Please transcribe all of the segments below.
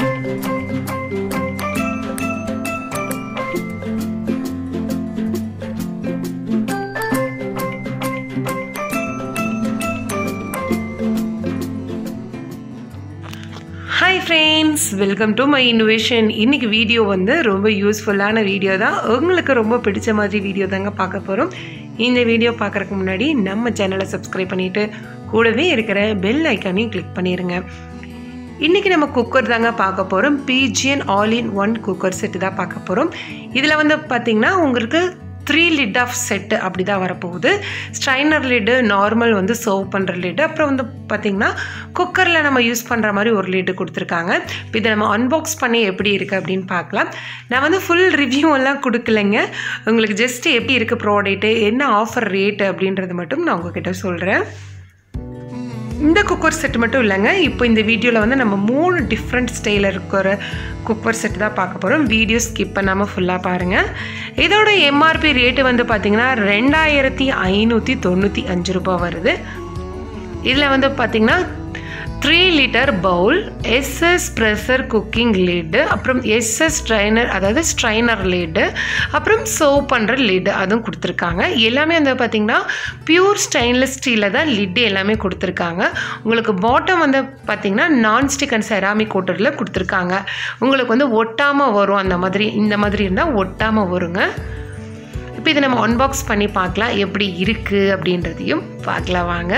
hi friends welcome to my innovation இன்னைக்கு video வந்து ரொம்ப யூஸ்ஃபுல்லான வீடியோ தான் உங்களுக்கு ரொம்ப பிடிச்ச மாதிரி வீடியோ தாங்க பார்க்க போகிறோம் இந்த வீடியோ பார்க்குறதுக்கு முன்னாடி நம்ம சேனலை சப்ஸ்கிரைப் பண்ணிவிட்டு கூடவே இருக்கிற பெல் ஐக்கானையும் கிளிக் பண்ணிடுங்க இன்றைக்கி நம்ம குக்கர் தாங்க பார்க்க போகிறோம் BGN all in one cooker set தான் பார்க்க போகிறோம் இதில் வந்து பார்த்திங்கன்னா உங்களுக்கு த்ரீ லிட் ஆஃப் செட்டு அப்படி தான் வரப்போகுது ஸ்ட்ரைனர் லிட்டு நார்மல் வந்து சர்வ் பண்ணுற லிட்டு அப்புறம் வந்து பார்த்திங்கன்னா குக்கரில் நம்ம யூஸ் பண்ணுற மாதிரி ஒரு லிட்டு கொடுத்துருக்காங்க இப்போ இதை நம்ம அன்பாக்ஸ் பண்ணி எப்படி இருக்குது அப்படின்னு பார்க்கலாம் நான் வந்து ஃபுல் ரிவ்யூ எல்லாம் கொடுக்கலைங்க உங்களுக்கு ஜஸ்ட் எப்படி இருக்குது ப்ராடக்ட்டு என்ன ஆஃபர் ரேட்டு அப்படின்றது மட்டும் நான் உங்ககிட்ட சொல்கிறேன் இந்த குக்கர் செட் மட்டும் இல்லைங்க இப்போ இந்த வீடியோவில் வந்து நம்ம மூணு டிஃப்ரெண்ட் ஸ்டைலில் இருக்கிற குக்கர் செட் தான் பார்க்க போகிறோம் வீடியோ ஸ்கிப் பண்ணாமல் ஃபுல்லாக பாருங்கள் இதோட எம்ஆர்பி ரேட்டு வந்து பார்த்திங்கன்னா ரெண்டாயிரத்தி ஐநூற்றி தொண்ணூற்றி அஞ்சு ரூபாய் வருது இதில் வந்து பார்த்திங்கன்னா three litre bowl SS pressure cooking lid அப்புறம் எஸ்எஸ் ஸ்ட்ரைனர் அதாவது ஸ்ட்ரைனர் லிட்டு அப்புறம் சர்வ் பண்ணுற லிட்டு அதுவும் கொடுத்துருக்காங்க எல்லாமே வந்து பார்த்திங்கன்னா பியூர் ஸ்டெயின்லெஸ் ஸ்டீலில் தான் லிட்டு எல்லாமே கொடுத்துருக்காங்க உங்களுக்கு பாட்டம் வந்து பார்த்திங்கன்னா நான்ஸ்டிக் அண்ட் செராமிக் கோட்டரில் கொடுத்துருக்காங்க உங்களுக்கு வந்து ஒட்டாமல் வரும் அந்த மாதிரி இந்த மாதிரி இருந்தால் ஒட்டாமல் வருங்க இப்போ இதை நம்ம அன்பாக்ஸ் பண்ணி பார்க்கலாம் எப்படி இருக்குது அப்படின்றதையும் பார்க்கலாம் வாங்க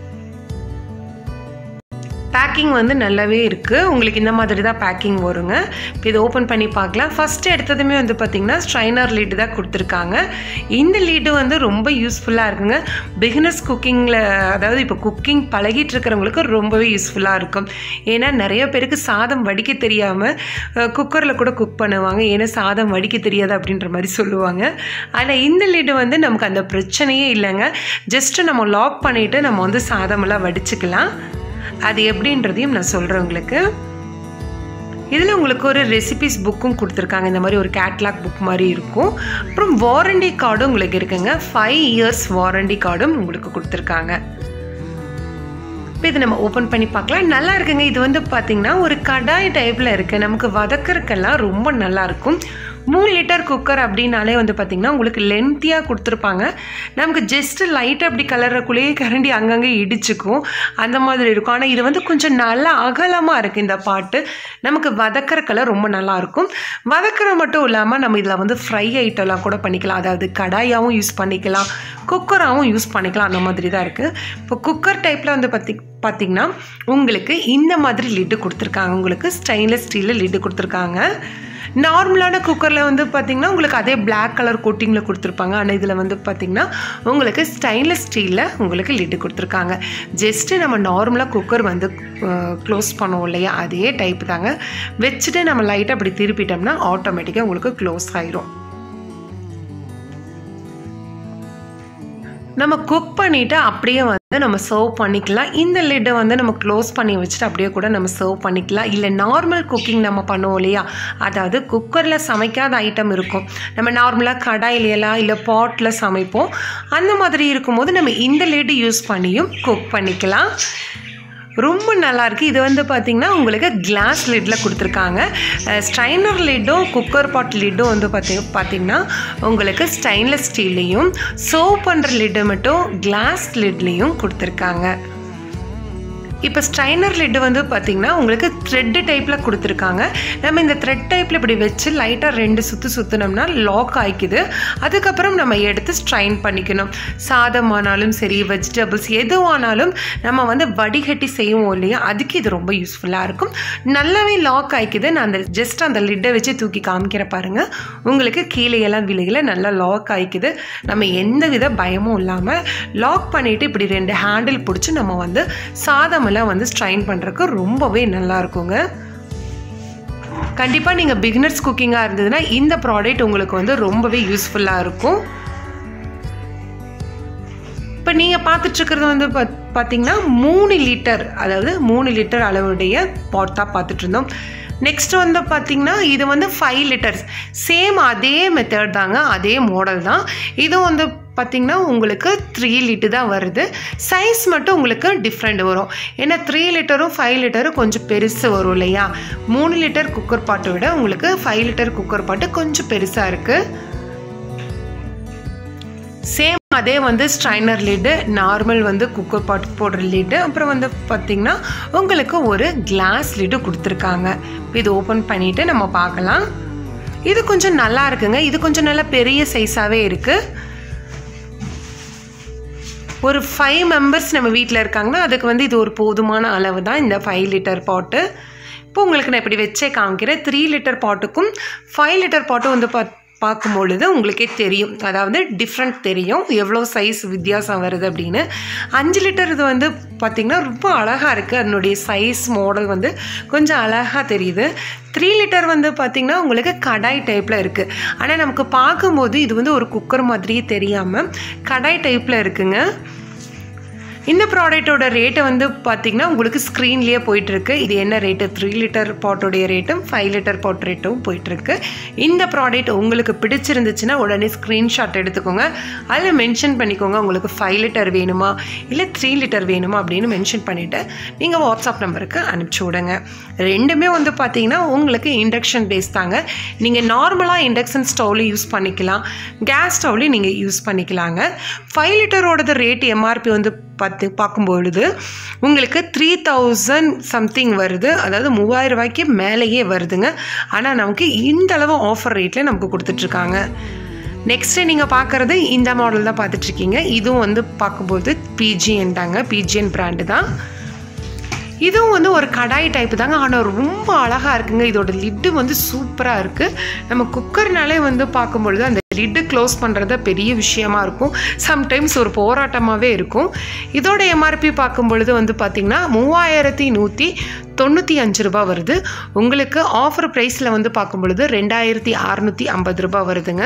பேக்கிங் வந்து நல்லாவே இருக்குது உங்களுக்கு இந்த மாதிரி தான் பேக்கிங் வருங்க இப்போ இதை ஓப்பன் பண்ணி பார்க்கலாம் ஃபஸ்ட்டு எடுத்ததுமே வந்து பார்த்திங்கன்னா ஸ்ட்ரைனர் லீடு தான் கொடுத்துருக்காங்க இந்த லீடு வந்து ரொம்ப யூஸ்ஃபுல்லாக இருக்குங்க பிகினர்ஸ் குக்கிங்கில் அதாவது இப்போ குக்கிங் பழகிட்டு இருக்கிறவங்களுக்கு ரொம்பவே யூஸ்ஃபுல்லாக இருக்கும் ஏன்னா நிறைய பேருக்கு சாதம் வடிக்க தெரியாமல் குக்கரில் கூட குக் பண்ணுவாங்க ஏன்னா சாதம் வடிக்க தெரியாது அப்படின்ற மாதிரி சொல்லுவாங்க ஆனால் இந்த லீடு வந்து நமக்கு அந்த பிரச்சனையே இல்லைங்க ஜஸ்ட்டு நம்ம லாக் பண்ணிவிட்டு நம்ம வந்து சாதமெல்லாம் வடிச்சுக்கலாம் அது எப்படின்றதையும் நான் சொல்கிறேன் உங்களுக்கு இதில் உங்களுக்கு ஒரு ரெசிபிஸ் புக்கும் கொடுத்துருக்காங்க இந்த மாதிரி ஒரு கேட்லாக் புக் மாதிரி இருக்கும் அப்புறம் வாரண்டி கார்டும் உங்களுக்கு இருக்குங்க ஃபைவ் இயர்ஸ் வாரண்டி கார்டும் உங்களுக்கு கொடுத்துருக்காங்க இப்போ இதை நம்ம ஓப்பன் பண்ணி பார்க்கலாம் நல்லா இருக்குங்க இது வந்து பார்த்திங்கன்னா ஒரு கடாய் டைப்பில் இருக்குது நமக்கு வதக்கறதுக்கெல்லாம் ரொம்ப நல்லாயிருக்கும் மூணு லிட்டர் குக்கர் அப்படின்னாலே வந்து பார்த்திங்கன்னா உங்களுக்கு லென்த்தியாக கொடுத்துருப்பாங்க நமக்கு ஜஸ்ட்டு லைட்டாக அப்படி கலர்றக்குள்ளேயே கரண்டி அங்கங்கே இடிச்சுக்கும் அந்த மாதிரி இருக்கும் ஆனால் இது வந்து கொஞ்சம் நல்லா அகலமாக இருக்குது இந்த பாட்டு நமக்கு வதக்கறக்கெல்லாம் ரொம்ப நல்லாயிருக்கும் வதக்கிற மட்டும் இல்லாமல் நம்ம இதில் வந்து ஃப்ரை ஐட்டம்லாம் கூட பண்ணிக்கலாம் அதாவது கடாயாகவும் யூஸ் பண்ணிக்கலாம் குக்கராகவும் யூஸ் பண்ணிக்கலாம் அந்த மாதிரி தான் இருக்குது இப்போ குக்கர் டைப்பில் வந்து பார்த்தி பார்த்திங்கன்னா உங்களுக்கு இந்த மாதிரி லிட்டு கொடுத்துருக்காங்க உங்களுக்கு ஸ்டெயின்லெஸ் ஸ்டீலில் லிட்டு கொடுத்துருக்காங்க நார்மலான குக்கரில் வந்து பார்த்திங்கன்னா உங்களுக்கு அதே பிளாக் கலர் கோட்டிங்கில் கொடுத்துருப்பாங்க ஆனால் இதில் வந்து பார்த்திங்கன்னா உங்களுக்கு ஸ்டெயின்லெஸ் ஸ்டீலில் உங்களுக்கு லிட்டு கொடுத்துருக்காங்க ஜஸ்ட்டு நம்ம நார்மலாக குக்கர் வந்து க்ளோஸ் பண்ணுவோம் இல்லையா அதே டைப் தாங்க வச்சுட்டு நம்ம லைட்டாக அப்படி திருப்பிட்டோம்னா ஆட்டோமேட்டிக்காக உங்களுக்கு க்ளோஸ் ஆயிரும் நம்ம குக் பண்ணிவிட்டு அப்படியே வந்து நம்ம சர்வ் பண்ணிக்கலாம் இந்த லிட்டை வந்து நம்ம க்ளோஸ் பண்ணி வச்சுட்டு அப்படியே கூட நம்ம சர்வ் பண்ணிக்கலாம் இல்லை நார்மல் குக்கிங் நம்ம பண்ணுவோம் இல்லையா அதாவது குக்கரில் சமைக்காத ஐட்டம் இருக்கும் நம்ம நார்மலாக கடாயிலையெல்லாம் இல்லை பாட்டில் சமைப்போம் அந்த மாதிரி இருக்கும்போது நம்ம இந்த லிட்டு யூஸ் பண்ணியும் குக் பண்ணிக்கலாம் ரொம்ப நல்லாயிருக்கு இது வந்து பார்த்திங்கன்னா உங்களுக்கு கிளாஸ் லிட்டில் கொடுத்துருக்காங்க ஸ்ட்ரைனர் லிட்டும் குக்கர் பாட் லிட்டும் வந்து பார்த்தி பார்த்திங்கன்னா உங்களுக்கு ஸ்டெயின்லெஸ் ஸ்டீல்லையும் சர்வ் பண்ணுற லிட்டு மட்டும் கிளாஸ் லிட்லேயும் கொடுத்துருக்காங்க இப்போ ஸ்ட்ரைனர் லிட்டு வந்து பார்த்திங்கன்னா உங்களுக்கு த்ரெட்டு டைப்பில் கொடுத்துருக்காங்க நம்ம இந்த த்ரெட் டைப்பில் இப்படி வச்சு லைட்டாக ரெண்டு சுற்று சுற்றினோம்னா லாக் ஆகிக்குது அதுக்கப்புறம் நம்ம எடுத்து ஸ்ட்ரைன் பண்ணிக்கணும் சாதமானாலும் சரி வெஜிடபிள்ஸ் எதுவானாலும் நம்ம வந்து வடிகட்டி செய்வோம் இல்லையா அதுக்கு இது ரொம்ப யூஸ்ஃபுல்லாக இருக்கும் நல்லாவே லாக் ஆகிக்குது நான் அந்த ஜஸ்ட் அந்த லிட்டை வச்சு தூக்கி காமிக்கிற பாருங்கள் உங்களுக்கு கீழே எல்லாம் விலையில் நல்லா லாக் ஆகிக்குது நம்ம எந்த வித பயமும் இல்லாமல் லாக் பண்ணிவிட்டு இப்படி ரெண்டு ஹேண்டில் பிடிச்சி நம்ம வந்து சாதம் எல்லாம் வந்து ஸ்ட்ரைன் பண்ணுறதுக்கு ரொம்பவே நல்லா இருக்குங்க கண்டிப்பாக நீங்கள் பிகினர்ஸ் குக்கிங்காக இருந்ததுன்னா இந்த ப்ராடக்ட் உங்களுக்கு வந்து ரொம்பவே யூஸ்ஃபுல்லாக இருக்கும் இப்போ நீங்கள் பார்த்துட்ருக்கிறது வந்து பார்த்தீங்கன்னா மூணு லிட்டர் அதாவது மூணு லிட்டர் அளவுடைய பாட் தான் பார்த்துட்டு இருந்தோம் நெக்ஸ்ட் வந்து பார்த்திங்கன்னா இது வந்து ஃபைவ் லிட்டர்ஸ் சேம் அதே மெத்தட் தாங்க அதே மாடல் தான் இதுவும் வந்து பார்த்திங்கன்னா உங்களுக்கு த்ரீ லிட்டர் தான் வருது சைஸ் மட்டும் உங்களுக்கு டிஃப்ரெண்ட் வரும் ஏன்னா த்ரீ லிட்டரும் ஃபைவ் லிட்டரும் கொஞ்சம் பெருசு வரும் இல்லையா மூணு லிட்டர் குக்கர் பாட்டை விட உங்களுக்கு ஃபைவ் லிட்டர் குக்கர் பாட்டு கொஞ்சம் பெருசாக இருக்குது சேம் அதே வந்து ஸ்ட்ரைனர் லிட்டு நார்மல் வந்து குக்கர் பாட் போடுற லிட்டு அப்புறம் வந்து பார்த்திங்கன்னா உங்களுக்கு ஒரு கிளாஸ் லிட்டு கொடுத்துருக்காங்க இது ஓப்பன் பண்ணிவிட்டு நம்ம பார்க்கலாம் இது கொஞ்சம் நல்லா இருக்குங்க இது கொஞ்சம் நல்லா பெரிய சைஸாகவே இருக்குது ஒரு ஃபைவ் மெம்பர்ஸ் நம்ம வீட்டில் இருக்காங்கன்னா அதுக்கு வந்து இது ஒரு போதுமான அளவு தான் இந்த ஃபைவ் லிட்டர் பாட்டு இப்போ உங்களுக்கு நான் இப்படி வச்சே காமிக்கிறேன் த்ரீ லிட்டர் பாட்டுக்கும் ஃபைவ் லிட்டர் பாட்டும் வந்து பா பார்க்கும் பொழுது உங்களுக்கே தெரியும் அதாவது டிஃப்ரெண்ட் தெரியும் எவ்வளோ சைஸ் வித்தியாசம் வருது அப்படின்னு அஞ்சு லிட்டர் இது வந்து பார்த்திங்கன்னா ரொம்ப அழகாக இருக்குது அதனுடைய சைஸ் மாடல் வந்து கொஞ்சம் அழகாக தெரியுது த்ரீ லிட்டர் வந்து பார்த்திங்கன்னா உங்களுக்கு கடாய் டைப்பில் இருக்குது ஆனால் நமக்கு பார்க்கும்போது இது வந்து ஒரு குக்கர் மாதிரியே தெரியாமல் கடாய் டைப்பில் இருக்குங்க இந்த ப்ராடக்ட்டோட ரேட்டு வந்து பார்த்திங்கன்னா உங்களுக்கு ஸ்க்ரீன்லேயே போயிட்டுருக்கு இது என்ன ரேட்டு த்ரீ லிட்டர் பாட்டோடைய ரேட்டும் ஃபைவ் லிட்டர் பாட் ரேட்டும் போயிட்டுருக்கு இந்த ப்ராடக்ட் உங்களுக்கு பிடிச்சிருந்துச்சுன்னா உடனே ஸ்க்ரீன்ஷாட் எடுத்துக்கோங்க அதில் மென்ஷன் பண்ணிக்கோங்க உங்களுக்கு ஃபைவ் லிட்டர் வேணுமா இல்லை த்ரீ லிட்டர் வேணுமா அப்படின்னு மென்ஷன் பண்ணிவிட்டு நீங்கள் வாட்ஸ்அப் நம்பருக்கு அனுப்பிச்சி விடுங்க ரெண்டுமே வந்து பார்த்தீங்கன்னா உங்களுக்கு இண்டக்ஷன் பேஸ் தாங்க நீங்கள் நார்மலாக இண்டக்ஷன் ஸ்டவ்லையும் யூஸ் பண்ணிக்கலாம் கேஸ் ஸ்டவ்லையும் நீங்கள் யூஸ் பண்ணிக்கலாங்க ஃபைவ் லிட்டரோடது ரேட் எம்ஆர்பி வந்து பார்த்து பார்க்கும்பொழுது உங்களுக்கு த்ரீ தௌசண்ட் சம்திங் வருது அதாவது மூவாயிரம் ரூபாய்க்கு மேலேயே வருதுங்க ஆனால் நமக்கு இந்த அளவு ஆஃபர் ரேட்டில் நமக்கு கொடுத்துட்ருக்காங்க நெக்ஸ்ட்டு நீங்கள் பார்க்குறது இந்த மாடல் தான் பார்த்துட்ருக்கீங்க இதுவும் வந்து பார்க்கும்போது பிஜிஎன் தாங்க பிஜிஎன் பிராண்டு தான் இதுவும் வந்து ஒரு கடாய் டைப்பு தாங்க ஆனால் ரொம்ப அழகாக இருக்குங்க இதோட லிட்டு வந்து சூப்பராக இருக்குது நம்ம குக்கர்னாலே வந்து பார்க்கும்பொழுது அந்த லிட்டு க்ளோஸ் பண்ணுறது பெரிய விஷயமா இருக்கும் சம்டைம்ஸ் ஒரு போராட்டமாகவே இருக்கும் இதோட எம்ஆர்பி பார்க்கும் பொழுது வந்து பார்த்திங்கன்னா மூவாயிரத்தி நூற்றி தொண்ணூற்றி அஞ்சு ரூபா வருது உங்களுக்கு ஆஃபர் ப்ரைஸில் வந்து பார்க்கும் பொழுது ரெண்டாயிரத்தி அறநூற்றி ஐம்பது ரூபா வருதுங்க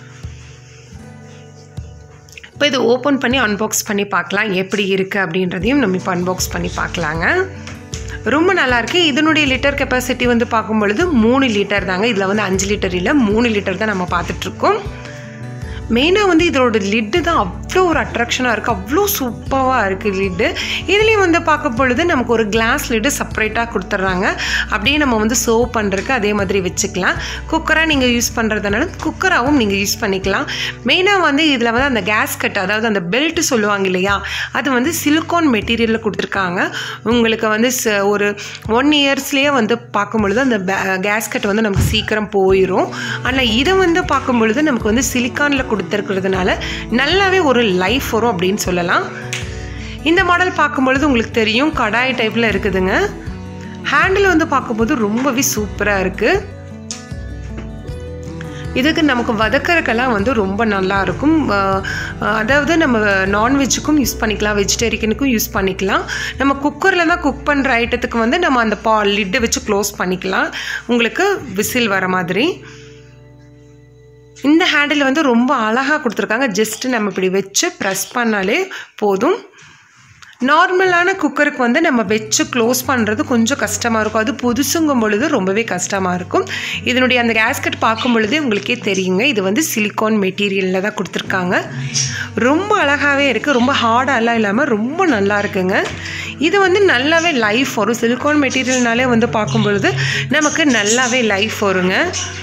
இப்போ இது ஓப்பன் பண்ணி அன்பாக்ஸ் பண்ணி பார்க்கலாம் எப்படி இருக்குது அப்படின்றதையும் நம்ம இப்போ அன்பாக்ஸ் பண்ணி பார்க்கலாங்க ரொம்ப நல்லாயிருக்கு இதனுடைய லிட்டர் கெப்பாசிட்டி வந்து பார்க்கும் பொழுது மூணு லிட்டர் தாங்க இதில் வந்து அஞ்சு லிட்டர் இல்லை மூணு லிட்டர் தான் நம்ம பார்த்துட்ருக்கோம் மெயினாக வந்து இதோட லிட்டு தான் அவ்வளோ ஒரு அட்ராக்ஷனாக இருக்குது அவ்வளோ சூப்பராக இருக்குது லிட்டு இதுலேயும் வந்து பார்க்க பொழுது நமக்கு ஒரு கிளாஸ் லிட்டு செப்பரேட்டாக கொடுத்துட்றாங்க அப்படியே நம்ம வந்து சர்வ் பண்ணுறதுக்கு அதே மாதிரி வச்சுக்கலாம் குக்கராக நீங்கள் யூஸ் பண்ணுறதுனால குக்கராகவும் நீங்கள் யூஸ் பண்ணிக்கலாம் மெயினாக வந்து இதில் வந்து அந்த கேஸ் கட் அதாவது அந்த பெல்ட் சொல்லுவாங்க இல்லையா அது வந்து சிலிக்கான் மெட்டீரியலில் கொடுத்துருக்காங்க உங்களுக்கு வந்து ச- ஒரு ஒன் இயர்ஸ்லேயே வந்து பார்க்கும் பொழுது அந்த கேஸ்கட் வந்து நமக்கு சீக்கிரம் போயிடும் ஆனால் இதை வந்து பார்க்கும் பொழுது நமக்கு வந்து சிலிக்கானில் கொடுத்துருக்கிறதுனால நல்லாவே ஒரு லைஃப் வரும் அப்படின்னு சொல்லலாம் இந்த மாடல் பார்க்கும் பொழுது உங்களுக்கு தெரியும் கடாய் டைப்பில் இருக்குதுங்க ஹேண்டில் வந்து பார்க்கும்போது ரொம்பவே சூப்பராக இருக்குது இதுக்கு நமக்கு வதக்கறக்கெல்லாம் வந்து ரொம்ப நல்லா இருக்கும் அஹ் அதாவது நம்ம நான்வெஜ்ஜுக்கும் யூஸ் பண்ணிக்கலாம் வெஜிடேரியனுக்கும் யூஸ் பண்ணிக்கலாம் நம்ம குக்கரில் தான் குக் பண்ணுற ஐட்டத்துக்கு வந்து நம்ம அந்த பா லிட்டை வச்சு க்ளோஸ் பண்ணிக்கலாம் உங்களுக்கு விசில் வர மாதிரி இந்த ஹேண்டில் வந்து ரொம்ப அழகாக கொடுத்துருக்காங்க ஜஸ்ட் நம்ம இப்படி வச்சு ப்ரெஸ் பண்ணாலே போதும் நார்மலான குக்கருக்கு வந்து நம்ம வச்சு க்ளோஸ் பண்ணுறது கொஞ்சம் கஷ்டமாக இருக்கும் அது புதுசுங்கும் பொழுது ரொம்பவே கஷ்டமாக இருக்கும் இதனுடைய அந்த கேஸ்கட் பார்க்கும் பொழுதே உங்களுக்கே தெரியுங்க இது வந்து சிலிக்கான் மெட்டீரியலில் தான் கொடுத்துருக்காங்க ரொம்ப அழகாகவே இருக்குது ரொம்ப ஹார்டாலாம் இல்லாமல் ரொம்ப நல்லா இருக்குங்க இது வந்து நல்லாவே லைஃப் வரும் சிலிக்கான் மெட்டீரியல்னாலே வந்து பார்க்கும் பொழுது நமக்கு நல்லாவே லைஃப் வருங்க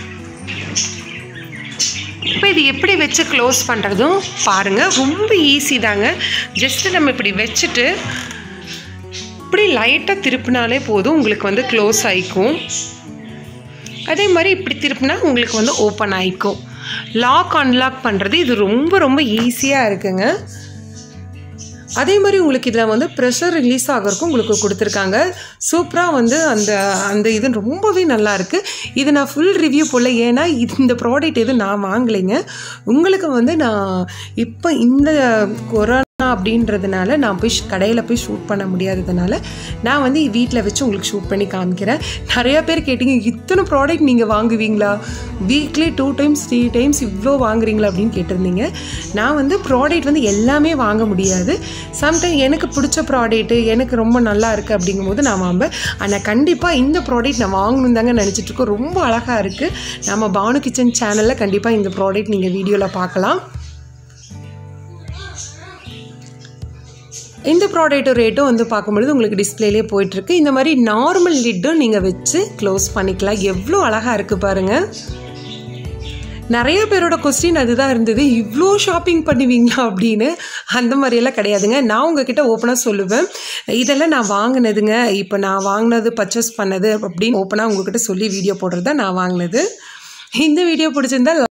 இப்போ இது எப்படி வச்சு க்ளோஸ் பண்ணுறதும் பாருங்கள் ரொம்ப ஈஸி தாங்க ஜஸ்ட்டு நம்ம இப்படி வச்சுட்டு இப்படி லைட்டாக திருப்பினாலே போதும் உங்களுக்கு வந்து க்ளோஸ் ஆகிக்கும் அதே மாதிரி இப்படி திருப்பினா உங்களுக்கு வந்து ஓப்பன் ஆகிக்கும் லாக் அன்லாக் பண்ணுறது இது ரொம்ப ரொம்ப ஈஸியாக இருக்குங்க அதே மாதிரி உங்களுக்கு இதில் வந்து ப்ரெஷர் ரிலீஸ் ஆகிறதுக்கும் உங்களுக்கு கொடுத்துருக்காங்க சூப்பராக வந்து அந்த அந்த இது ரொம்பவே நல்லா இருக்கு இது நான் ஃபுல் ரிவ்யூ போடல ஏன்னா இது இந்த ப்ராடக்ட் எதுவும் நான் வாங்கலைங்க உங்களுக்கு வந்து நான் இப்போ இந்த கொரோனா அப்படின்றதுனால நான் போய் கடையில் போய் ஷூட் பண்ண முடியாததுனால நான் வந்து வீட்டில் வச்சு உங்களுக்கு ஷூட் பண்ணி காமிக்கிறேன் நிறையா பேர் கேட்டிங்க இத்தனை ப்ராடக்ட் நீங்கள் வாங்குவீங்களா weekly two times three times இவ்வளோ வாங்குறீங்களா அப்படின்னு கேட்டிருந்தீங்க நான் வந்து ப்ராடக்ட் வந்து எல்லாமே வாங்க முடியாது சம்டைம் எனக்கு பிடிச்ச ப்ராடக்ட்டு எனக்கு ரொம்ப நல்லா இருக்குது அப்படிங்கும்போது நான் வாங்குவேன் ஆனால் கண்டிப்பாக இந்த ப்ராடக்ட் நான் வாங்கணும் தாங்க நினச்சிட்டு இருக்கோம் ரொம்ப அழகாக இருக்குது நம்ம பானு கிச்சன் சேனலில் கண்டிப்பாக இந்த ப்ராடக்ட் நீங்கள் வீடியோவில் பார்க்கலாம் இந்த ப்ராடக்ட் ரேட்டும் வந்து பார்க்கும்பொழுது உங்களுக்கு டிஸ்பிளேலே போயிட்டுருக்கு இந்த மாதிரி நார்மல் லிட்டும் நீங்கள் வச்சு க்ளோஸ் பண்ணிக்கலாம் எவ்வளோ அழகாக இருக்குது பாருங்கள் நிறைய பேரோட கொஸ்டின் அதுதான் இருந்தது இவ்வளோ ஷாப்பிங் பண்ணுவீங்களா அப்படின்னு அந்த மாதிரியெல்லாம் கிடையாதுங்க நான் உங்ககிட்ட ஓப்பனாக சொல்லுவேன் இதெல்லாம் நான் வாங்கினதுங்க இப்போ நான் வாங்கினது பர்ச்சேஸ் பண்ணது அப்படின்னு ஓப்பனாக உங்ககிட்ட சொல்லி வீடியோ போடுறது தான் நான் வாங்கினது இந்த வீடியோ பிடிச்சிருந்தா